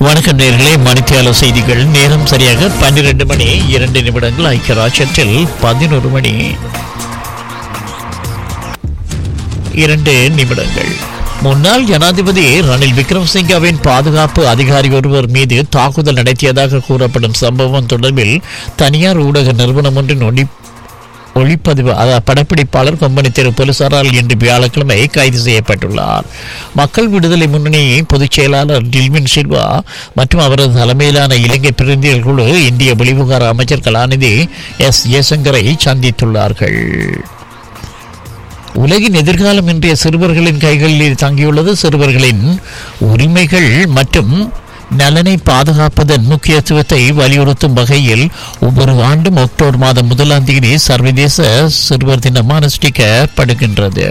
வணக்கம் நேர்களே மணித்தியால செய்திகள் நேரம் சரியாக பன்னிரண்டு மணி இரண்டு நிமிடங்கள் ஐக்கிய ராஜ்யத்தில் பதினொரு மணி இரண்டு நிமிடங்கள் முன்னாள் ஜனாதிபதி ரணில் விக்ரமசிங்கவின் பாதுகாப்பு அதிகாரி ஒருவர் மீது தாக்குதல் நடத்தியதாக கூறப்படும் சம்பவம் தொடர்பில் தனியார் ஊடக நிறுவனம் ஒன்றின் ஒளி ஒளிப்பதிவு அதாவது படப்பிடிப்பாளர் கொம்பனி தெரு போலீசாரால் இன்று வியாழக்கிழமை கைது செய்யப்பட்டுள்ளார் மக்கள் விடுதலை முன்னணி பொதுச் செயலாளர் டில்வின் சில்வா மற்றும் அவரது தலைமையிலான இலங்கை பிரதிநிதிகள் குழு இந்திய வெளிவிவகார அமைச்சர் கலாநிதி எஸ் ஜெயசங்கரை சந்தித்துள்ளார்கள் உலகின் எதிர்காலம் இன்றைய சிறுவர்களின் கைகளில் தங்கியுள்ளது சிறுவர்களின் உரிமைகள் மற்றும் நலனை பாதுகாப்பதன் முக்கியத்துவத்தை வலியுறுத்தும் வகையில் ஒவ்வொரு ஆண்டும் அக்டோபர் மாதம் முதலாம் தேதி சர்வதேச சிறுவர் தினம் அனுஷ்டிக்கப்படுகின்றது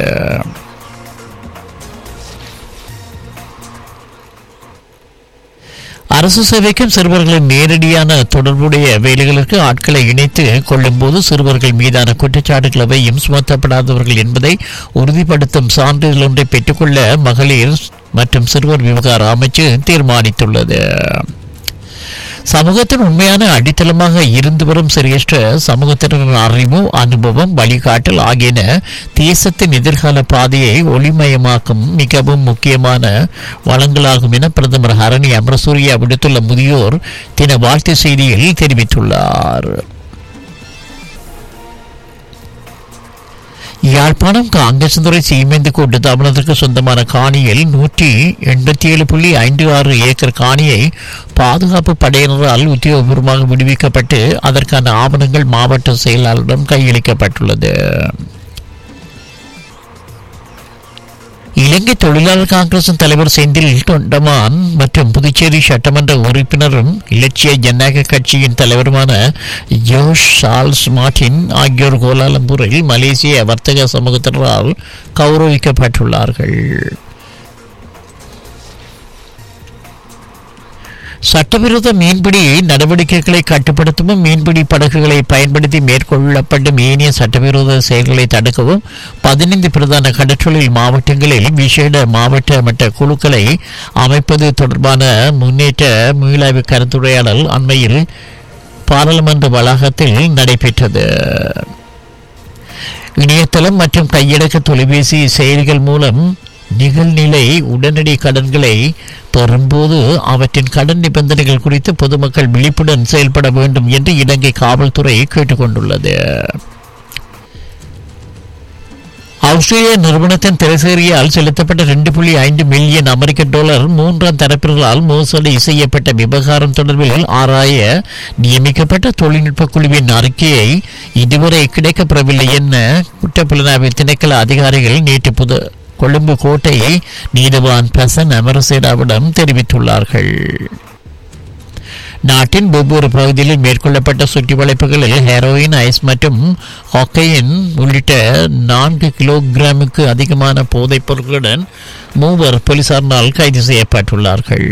அரசு சேவைக்கும் சிறுவர்களின் நேரடியான தொடர்புடைய வேலைகளுக்கு ஆட்களை இணைத்து கொள்ளும்போது சிறுவர்கள் மீதான குற்றச்சாட்டுகள் எவையும் சுமத்தப்படாதவர்கள் என்பதை உறுதிப்படுத்தும் சான்றிதழ் ஒன்றை பெற்றுக்கொள்ள மகளிர் மற்றும் சிறுவர் விவகார அமைச்சு தீர்மானித்துள்ளது சமூகத்தின் உண்மையான அடித்தளமாக இருந்து வரும் சிரேஷ்ட சமூகத்தினரின் அறிவு அனுபவம் வழிகாட்டல் ஆகியன தேசத்தின் எதிர்கால பாதையை ஒளிமயமாக்கும் மிகவும் முக்கியமான வளங்களாகும் என பிரதமர் ஹரணி அமரசூரியா விடுத்துள்ள முதியோர் தின வாழ்த்து செய்தியில் தெரிவித்துள்ளார் யாழ்ப்பாணம் காங்கிரசுதுறை சீமேந்து கூட்டு தாபனத்திற்கு சொந்தமான காணியில் நூற்றி எண்பத்தி ஏழு புள்ளி ஐந்து ஆறு ஏக்கர் காணியை பாதுகாப்பு படையினரால் உத்தியோகபூர்வமாக விடுவிக்கப்பட்டு அதற்கான ஆவணங்கள் மாவட்ட செயலாளரிடம் கையளிக்கப்பட்டுள்ளது இலங்கை தொழிலாளர் காங்கிரசின் தலைவர் செந்தில் தொண்டமான் மற்றும் புதுச்சேரி சட்டமன்ற உறுப்பினரும் இலட்சிய ஜனநாயக கட்சியின் தலைவருமான ஜோஷ் சார்ல்ஸ் மார்டின் ஆகியோர் கோலாலம்பூரில் மலேசிய வர்த்தக சமூகத்தினரால் கௌரவிக்கப்பட்டுள்ளார்கள் சட்டவிரோத மீன்பிடி நடவடிக்கைகளை கட்டுப்படுத்தவும் மீன்பிடி படகுகளை பயன்படுத்தி மேற்கொள்ளப்படும் ஏனைய சட்டவிரோத செயல்களை தடுக்கவும் பதினைந்து பிரதான கடற்றொழில் மாவட்டங்களில் விசேட மாவட்ட மட்ட குழுக்களை அமைப்பது தொடர்பான முன்னேற்ற மீளாய்வு கருத்துரையாடல் அண்மையில் பாராளுமன்ற வளாகத்தில் நடைபெற்றது இணையதளம் மற்றும் கையடக்க தொலைபேசி செயலிகள் மூலம் நிகழ்நிலை உடனடி கடன்களை பெறும்போது அவற்றின் கடன் நிபந்தனைகள் குறித்து பொதுமக்கள் விழிப்புடன் செயல்பட வேண்டும் என்று இலங்கை காவல்துறை கேட்டுக்கொண்டுள்ளது ஆஸ்திரேலிய நிறுவனத்தின் திரைசேரியால் செலுத்தப்பட்ட ரெண்டு புள்ளி ஐந்து மில்லியன் அமெரிக்க டாலர் மூன்றாம் தரப்பினரால் மோசடி செய்யப்பட்ட விவகாரம் தொடர்பில் ஆராய நியமிக்கப்பட்ட தொழில்நுட்ப குழுவின் அறிக்கையை இதுவரை கிடைக்கப்பெறவில்லை என குற்றப்புலனாய்வு திணைக்கள அதிகாரிகள் நேற்று புது கொழும்பு கோட்டை நீதவான் பிரசன் அமரசேடாவிடம் தெரிவித்துள்ளார்கள் நாட்டின் ஒவ்வொரு பகுதியிலும் மேற்கொள்ளப்பட்ட சுற்றி வளைப்புகளில் ஹெரோயின் ஐஸ் மற்றும் ஹாக்கையின் உள்ளிட்ட நான்கு கிலோகிராமுக்கு அதிகமான போதைப் பொருட்களுடன் மூவர் போலீசாரினால் கைது செய்யப்பட்டுள்ளார்கள்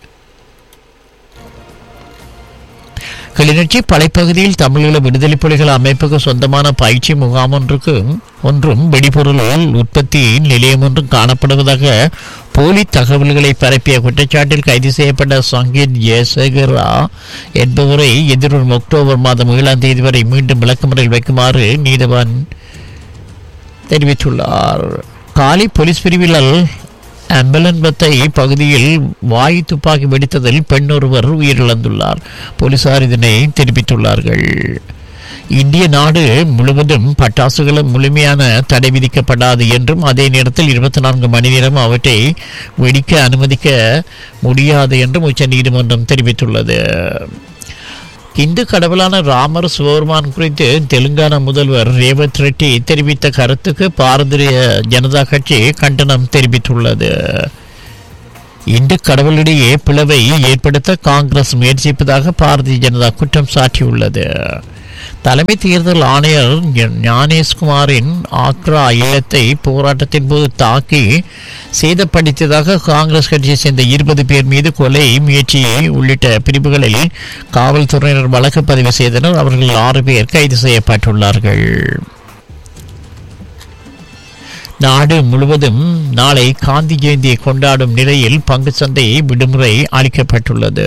கிளிநொச்சி படைப்பகுதியில் தமிழீழ விடுதலை புலிகள் அமைப்புக்கு சொந்தமான பயிற்சி முகாம் ஒன்றுக்கு ஒன்றும் வெடிபொருள் உற்பத்தி நிலையம் ஒன்றும் காணப்படுவதாக போலி தகவல்களை பரப்பிய குற்றச்சாட்டில் கைது செய்யப்பட்ட சங்கீத் ஜெயசேகரா என்பவரை எதிர்வரும் அக்டோபர் மாதம் ஏழாம் தேதி வரை மீண்டும் விளக்கமறையில் வைக்குமாறு நீதவான் தெரிவித்துள்ளார் காலி போலீஸ் பிரிவில் அம்பலன்பத்தை பகுதியில் வாயு துப்பாக்கி வெடித்ததில் பெண் ஒருவர் உயிரிழந்துள்ளார் போலீசார் இதனை தெரிவித்துள்ளார்கள் இந்திய நாடு முழுவதும் பட்டாசுகளும் முழுமையான தடை விதிக்கப்படாது என்றும் அதே நேரத்தில் இருபத்தி நான்கு மணி நேரம் அவற்றை வெடிக்க அனுமதிக்க முடியாது என்றும் உச்சநீதிமன்றம் தெரிவித்துள்ளது இந்து கடவுளான ராமர் சிவபெருமான் குறித்து தெலுங்கானா முதல்வர் ரேவத் ரெட்டி தெரிவித்த கருத்துக்கு பாரதிய ஜனதா கட்சி கண்டனம் தெரிவித்துள்ளது இந்து கடவுளிடையே பிளவை ஏற்படுத்த காங்கிரஸ் முயற்சிப்பதாக பாரதிய ஜனதா குற்றம் சாட்டியுள்ளது தலைமை தேர்தல் ஆணையர் ஞானேஷ்குமாரின் ஆக்ரா இல்லத்தை போராட்டத்தின் போது தாக்கி சேதப்படுத்தியதாக காங்கிரஸ் கட்சியை சேர்ந்த இருபது பேர் மீது கொலை முயற்சி உள்ளிட்ட பிரிவுகளில் காவல்துறையினர் வழக்கு பதிவு செய்தனர் அவர்கள் ஆறு பேர் கைது செய்யப்பட்டுள்ளார்கள் நாடு முழுவதும் நாளை காந்தி ஜெயந்தியை கொண்டாடும் நிலையில் பங்கு சந்தை விடுமுறை அளிக்கப்பட்டுள்ளது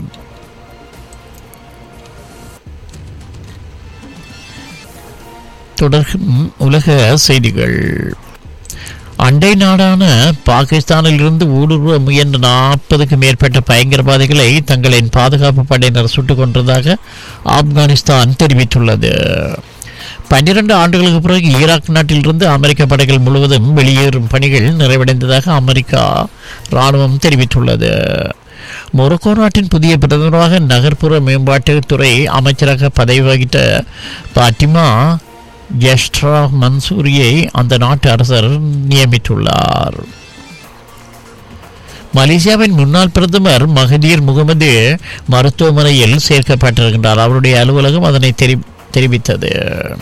தொடர்கும் உலக செய்திகள் அண்டை நாடான பாகிஸ்தானில் இருந்து ஊடுருவ முயன்ற நாற்பதுக்கும் மேற்பட்ட பயங்கரவாதிகளை தங்களின் பாதுகாப்பு படையினர் சுட்டுக் கொன்றதாக ஆப்கானிஸ்தான் தெரிவித்துள்ளது பன்னிரண்டு ஆண்டுகளுக்கு பிறகு ஈராக் நாட்டிலிருந்து அமெரிக்க படைகள் முழுவதும் வெளியேறும் பணிகள் நிறைவடைந்ததாக அமெரிக்கா இராணுவம் தெரிவித்துள்ளது மொரோக்கோ நாட்டின் புதிய பிரதமராக நகர்ப்புற மேம்பாட்டுத்துறை அமைச்சராக பதவி வகித்த பாட்டிமா ஜெஸ்ட்ரா மன்சூரியை அந்த நாட்டு அரசர் நியமித்துள்ளார் மலேசியாவின் முன்னாள் பிரதமர் மகதீர் முகமது மருத்துவமனையில் சேர்க்கப்பட்டிருக்கின்றார் அவருடைய அலுவலகம் அதனை தெரி தெரிவித்தது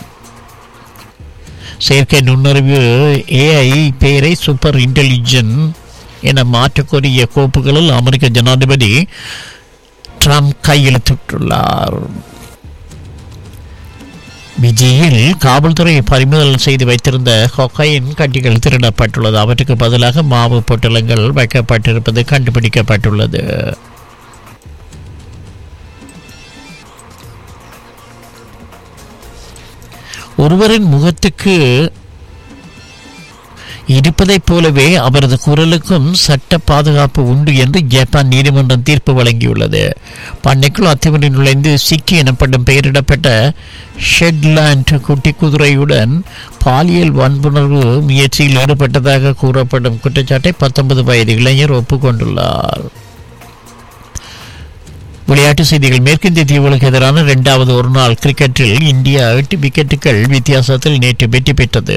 செயற்கை நுண்ணறிவு ஏஐ பெயரை சூப்பர் இன்டெலிஜென்ட் என மாற்றக்கோரிய கோப்புகளில் அமெரிக்க ஜனாதிபதி ட்ரம்ப் கையெழுத்திட்டுள்ளார் விஜயில் காவல்துறை பறிமுதல் செய்து வைத்திருந்த கொக்கையின் கட்டிகள் திருடப்பட்டுள்ளது அவற்றுக்கு பதிலாக மாவு பொட்டலங்கள் வைக்கப்பட்டிருப்பது கண்டுபிடிக்கப்பட்டுள்ளது ஒருவரின் முகத்துக்கு இருப்பதைப் போலவே அவரது குரலுக்கும் சட்ட பாதுகாப்பு உண்டு என்று ஜப்பான் நீதிமன்றம் தீர்ப்பு வழங்கியுள்ளது பண்ணைக்குள் அத்துமீறி நுழைந்து சிக்கி எனப்படும் பெயரிடப்பட்ட ஷெட்லாண்ட் குட்டி குதிரையுடன் பாலியல் வன்புணர்வு முயற்சியில் ஈடுபட்டதாக கூறப்படும் குற்றச்சாட்டை பத்தொன்பது வயது இளைஞர் ஒப்புக்கொண்டுள்ளார் விளையாட்டு செய்திகள் மேற்கிந்திய தீவுகளுக்கு எதிரான இரண்டாவது ஒருநாள் கிரிக்கெட்டில் இந்தியா எட்டு விக்கெட்டுகள் வித்தியாசத்தில் நேற்று வெற்றி பெற்றது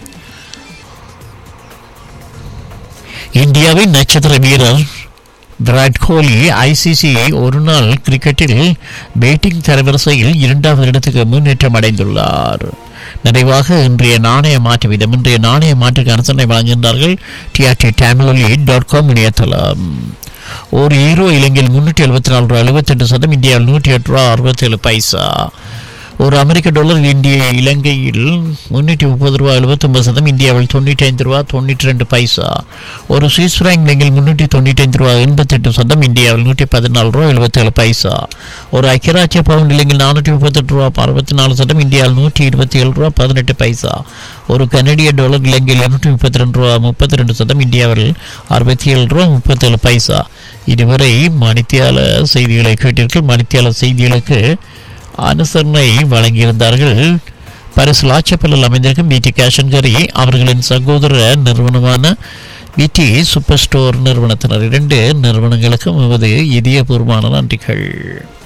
இந்தியாவின் நட்சத்திர வீரர் விராட் கோலி ஐசிசி ஒருநாள் கிரிக்கெட்டில் பேட்டிங் தரவரிசையில் இரண்டாவது இடத்துக்கு முன்னேற்றம் அடைந்துள்ளார் நிறைவாக இன்றைய நாணய மாற்று வீதம் இன்றைய நாணய மாற்றுக்கு அரசனை வழங்குகின்றார்கள் டிஆர்டி டேமிலி டாட் காம் இணையதளம் ஒரு ஈரோ இலங்கையில் முன்னூற்றி எழுபத்தி நாலு ரூபா எழுபத்தெட்டு சதம் இந்தியாவில் நூற்றி எட்டு ரூபா அறுபத்தேழு பைசா ஒரு அமெரிக்க டாலர் இந்திய இலங்கையில் முன்னூற்றி முப்பது ரூபா எழுபத்தொம்பது சதம் இந்தியாவில் தொண்ணூற்றி ஐந்து ரூபா தொண்ணூற்றி ரெண்டு பைசா ஒரு சுவிஸ் ஃப்ராங்க் இலங்கையில் முன்னூற்றி தொண்ணூற்றி ஐந்து ரூபா எண்பத்தெட்டு சதம் இந்தியாவில் நூற்றி பதினாலு ரூபா எழுபத்தேழு பைசா ஒரு ஐக்கியராட்சிய பவுண்ட் இலங்கையில் நானூற்றி முப்பத்தெட்டு ரூபா அறுபத்தி நாலு சதம் இந்தியாவில் நூற்றி இருபத்தி ஏழு ரூபா பதினெட்டு பைசா ஒரு கனடிய டாலர் இலங்கையில் இருநூற்றி முப்பத்தி ரெண்டு ரூபா முப்பத்தி ரெண்டு சதம் இந்தியாவில் அறுபத்தி ஏழு ரூபா முப்பத்தேழு பைசா இதுவரை மணித்தியால செய்திகளை கேட்டீர்கள் மணித்தியால செய்திகளுக்கு அனுசரணை வழங்கியிருந்தார்கள் பரிசு லாச்சப்பலில் அமைந்திருக்கும் பிடி கேஷன்கரி அவர்களின் சகோதர நிறுவனமான பிடி சூப்பர் ஸ்டோர் நிறுவனத்தினர் இரண்டு நிறுவனங்களுக்கும் எமது இதயபூர்வமான நன்றிகள்